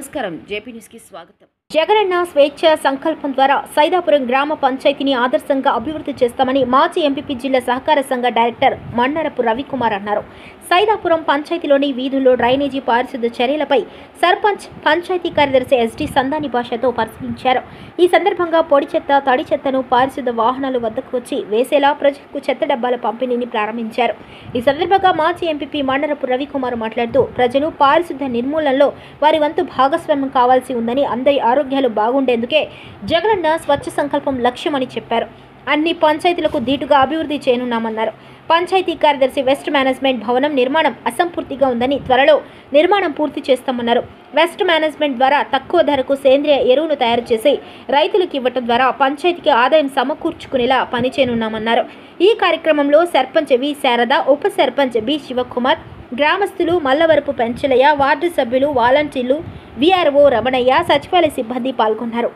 నమస్కారం JP news కి స్వాగతం జగనన్న స్వేచ్ఛ సంకల్పం ద్వారా సైదాపురం గ్రామ పంచాయతీని ఆదర్శంగా అభివృద్ధి చేస్తామని మాజీ ఎంపీపీ జిల్లా సహకార సంఘ డైరెక్టర్ మన్నరపు రవికుమార్ అన్నారు సైదాపురం పంచాయతీలోని వీధుల్లో డ్రైనేజీ పారిశుద్ధ చర్యలపై సర్పంచ్ పంచాయతీ కార్యదర్శి ఎస్డి సందాని భాషతో పరిశీలించారు ఈ సందర్భంగా పొడి చెత్త తడి చెత్తను పారిశుద్ధ వాహనాలు వద్దకు వచ్చి వేసేలా ప్రజలకు చెత్త డబ్బాల పంపిణీని ప్రారంభించారు ఈ సందర్భంగా మాజీ ఎంపీపీ మండరపు రవికుమార్ మాట్లాడుతూ ప్రజలు పారిశుద్ధ నిర్మూలనలో వారి వంతు భాగస్వామ్యం కావాల్సి ఉందని అందరి ఆరోగ్యాలు బాగుండేందుకే జగనన్న స్వచ్ఛ సంకల్పం లక్ష్యమని చెప్పారు అన్ని పంచాయతీలకు ధీటుగా అభివృద్ధి చేయనున్నామన్నారు పంచాయతీ కార్యదర్శి వెస్ట్ మేనేజ్మెంట్ భవనం నిర్మాణం అసంపూర్తిగా ఉందని త్వరలో నిర్మాణం పూర్తి చేస్తామన్నారు వెస్ట్ మేనేజ్మెంట్ ద్వారా తక్కువ ధరకు సేంద్రియ ఎరువును తయారు చేసి రైతులకు ఇవ్వటం ద్వారా పంచాయతీకి ఆదాయం సమకూర్చుకునేలా పనిచేయనున్నామన్నారు ఈ కార్యక్రమంలో సర్పంచ్ వి శారద ఉప సర్పంచ్ బి శివకుమార్ గ్రామస్తులు మల్లవరపు పెంచలయ్య వార్డు సభ్యులు వాలంటీర్లు విఆర్ఓ రమణయ్య సచివాలయ సిబ్బంది పాల్గొన్నారు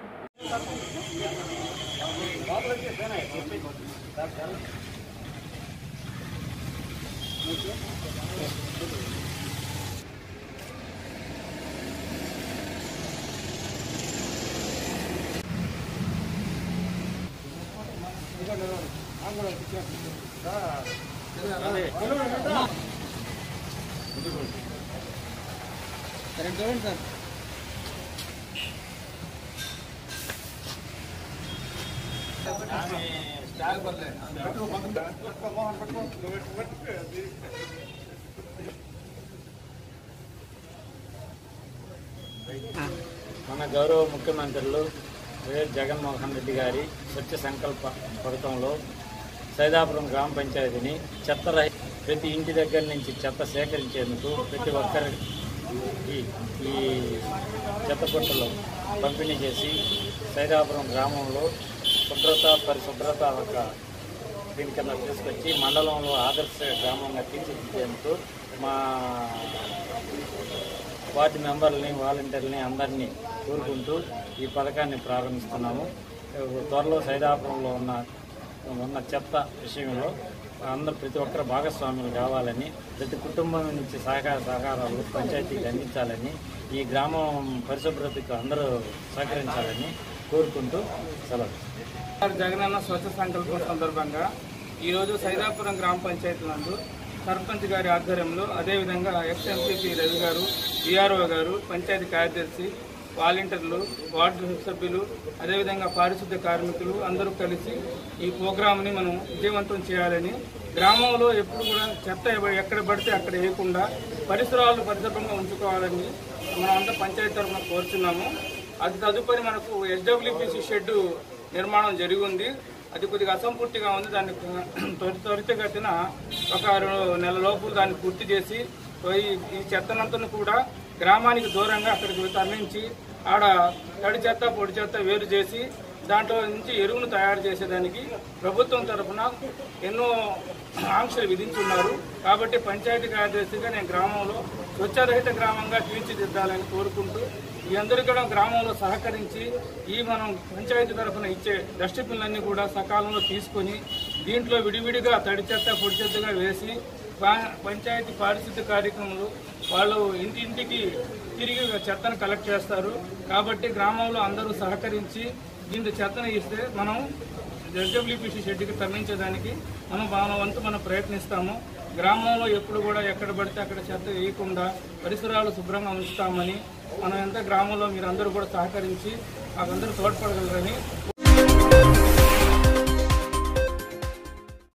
మన గౌరవ ముఖ్యమంత్రులు వైఎస్ జగన్మోహన్ రెడ్డి గారి స్వచ్ఛ సంకల్ప పథకంలో సైదాపురం గ్రామ పంచాయతీని చెత్త రహి ప్రతి ఇంటి దగ్గర నుంచి చెత్త సేకరించేందుకు ప్రతి ఒక్కరికి ఈ చెత్త పుట్టలు పంపిణీ చేసి సైదాపురం గ్రామంలో శుభ్రత పరిశుభ్రత ఒక దీని కింద తీసుకొచ్చి మండలంలో ఆదర్శ గ్రామంగా తీర్చిదిద్దేందుకు మా వార్డు మెంబర్లని వాలంటీర్లని అందరినీ కోరుకుంటూ ఈ పథకాన్ని ప్రారంభిస్తున్నాము త్వరలో సైదాపురంలో ఉన్న ఉన్న చెత్త విషయంలో అందరూ ప్రతి ఒక్కరు భాగస్వాములు కావాలని ప్రతి కుటుంబం నుంచి సహకార సహకారాలు పంచాయతీకి అందించాలని ఈ గ్రామం పరిశుభ్రతకు అందరూ సహకరించాలని కోరుకుంటూ సెలవు జగనన్న స్వచ్ఛ సంకల్పం సందర్భంగా ఈరోజు సైదాపురం గ్రామ పంచాయతీ నందు సర్పంచ్ గారి ఆధ్వర్యంలో అదేవిధంగా ఎక్స్ ఎంపీపీ రవి గారు విఆర్ఓ గారు పంచాయతీ కార్యదర్శి వాలంటీర్లు వార్డు సభ్యులు అదేవిధంగా పారిశుద్ధ కార్మికులు అందరూ కలిసి ఈ ప్రోగ్రామ్ని మనం విజయవంతం చేయాలని గ్రామంలో ఎప్పుడు కూడా చెత్త ఎవ- ఎక్కడ పడితే అక్కడ వేయకుండా పరిసరాలు పరిశుభ్రంగా ఉంచుకోవాలని మనం అంతా పంచాయతీ తరఫున కోరుచున్నాము అది తదుపరి మనకు ఎస్డబ్ల్యూపీసీ షెడ్ నిర్మాణం జరిగి ఉంది అది కొద్దిగా అసంపూర్తిగా ఉంది దాన్ని త్వరి త్వరితగతిన ఒక రెండు నెల లోపు దాన్ని పూర్తి చేసి ఈ ఈ చెత్తనంతను కూడా గ్రామానికి దూరంగా అక్కడికి తరలించి ఆడ తడి చెత్త పొడి చెత్త వేరు చేసి దాంట్లో నుంచి ఎరువును తయారు చేసేదానికి ప్రభుత్వం తరఫున ఎన్నో ఆంక్షలు విధించున్నారు కాబట్టి పంచాయతీ కార్యదర్శిగా నేను గ్రామంలో స్వచ్ఛరహిత గ్రామంగా తీర్చిదిద్దాలని కోరుకుంటూ ఈ అందరూ కూడా గ్రామంలో సహకరించి ఈ మనం పంచాయతీ తరఫున ఇచ్చే డస్ట్బిన్లన్నీ కూడా సకాలంలో తీసుకొని దీంట్లో విడివిడిగా తడి చెత్త పొడి చెత్తగా వేసి పా- పంచాయతీ పారిశుద్ధ కార్యక్రమాలు వాళ్ళు ఇంటింటికి తిరిగి చెత్తను కలెక్ట్ చేస్తారు కాబట్టి గ్రామంలో అందరూ సహకరించి దీంట్లో చెత్తను ఇస్తే మనం ఎస్డబ్ల్యూపీసీ షెడ్కి తరలించేదానికి మనం మన వంతు మనం ప్రయత్నిస్తాము గ్రామంలో ఎప్పుడు కూడా ఎక్కడ పడితే అక్కడ చెత్త వేయకుండా పరిసరాలు శుభ్రంగా ఉంచుతామని మనం ఎంత గ్రామంలో మీరందరూ కూడా సహకరించి మాకందరూ తోడ్పడగలరని